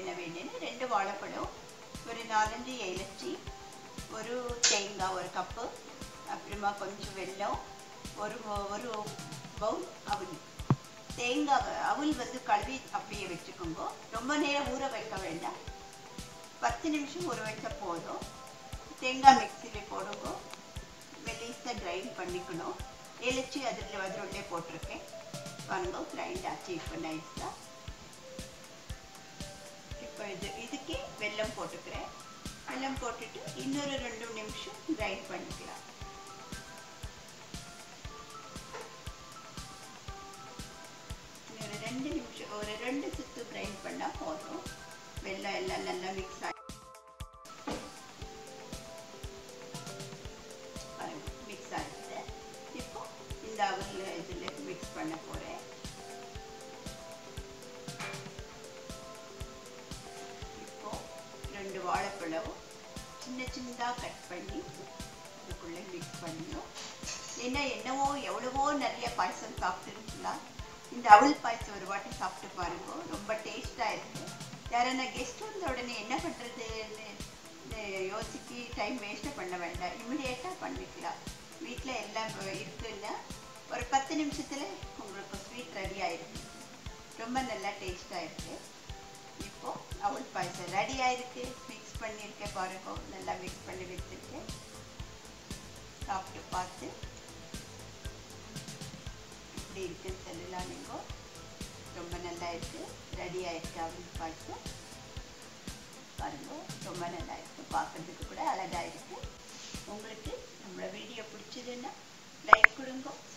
என்னென்ன வேணும்னு ரெண்டு வாழைப்பழம் ஒரு நாலஞ்சு ஏலச்சி ஒரு தேங்காய் ஒரு கப்பு அப்புறமா கொஞ்சம் வெல்லம் ஒரு மொ- ஒரு பவுல் அவல் தேங்காய் அவல் வந்து கழுவி அப்படியே வச்சுக்கோங்க ரொம்ப நேரம் ஊற வைக்க வேண்டாம் பத்து நிமிஷம் ஊற வச்சா போதும் தேங்காய் மிக்சியில் போடுங்க மெலிசாக கிரைண்ட் பண்ணிக்கணும் ஏலச்சி அதில் அதில் போட்டிருக்கேன் பாருங்க கிரைண்ட் ஆச்சு இப்போ நைஸாக இப்போ இது இதுக்கு வெல்லம் போட்டுக்கிறேன் வெல்லம் போட்டுட்டு இன்னொரு ரெண்டு நிமிஷம் கிரைண்ட் பண்ணிக்கலாம் இன்னொரு ரெண்டு நிமிஷம் ஒரு ரெண்டு சுத்து கிரைண்ட் பண்ணால் போதும் வெல்லம் எல்லாம் நல்லா மிக்ஸ் ஆகி மிக்ஸ் ஆகிடுது இப்போ இந்த அவரில் இதில் மிக்ஸ் பண்ண போகிறேன் இப்போ ரெண்டு வாழைப்பழம் சின்ன சின்னதாக கட் பண்ணி இதுக்குள்ளே மிக்ஸ் பண்ணணும் ஏன்னா என்னவோ எவ்வளவோ நிறைய பாயசம் சாப்பிட்டுருக்கலாம் இந்த அவல் பாயசம் ஒரு வாட்டி சாப்பிட்டு பாருங்க ரொம்ப டேஸ்டாக இருக்கு யாரான கெஸ்ட் வந்த உடனே என்ன பண்ணுறதுன்னு யோசிச்சு டைம் வேஸ்ட்டு பண்ண வேண்டாம் இமிடியேட்டாக பண்ணிக்கலாம் வீட்டில் எல்லாம் இருக்குன்னா ஒரு பத்து நிமிஷத்தில் உங்களுக்கு ஸ்வீட் ரெடி ஆயிருக்கு ரொம்ப நல்லா டேஸ்டாக இருக்கு இப்போ அவல் பாயசம் ரெடி ஆயிருக்கு மிக்ஸ் பண்ணியிருக்கேன் பாருங்க நல்லா மிக்ஸ் பண்ணி வச்சிருக்கேன் சாப்பிட்டு பார்த்து எப்படி இருக்குன்னு சொல்லலாம் நீங்கள் ரொம்ப நல்லா இருக்கு ரெடி ஆயிருக்கு அவல் பாயசம் பாருங்க ரொம்ப நல்லா இருக்கு பார்க்கறதுக்கு கூட அழகா இருக்கு உங்களுக்கு நம்மளோட வீடியோ பிடிச்சதுன்னா லைக் கொடுங்க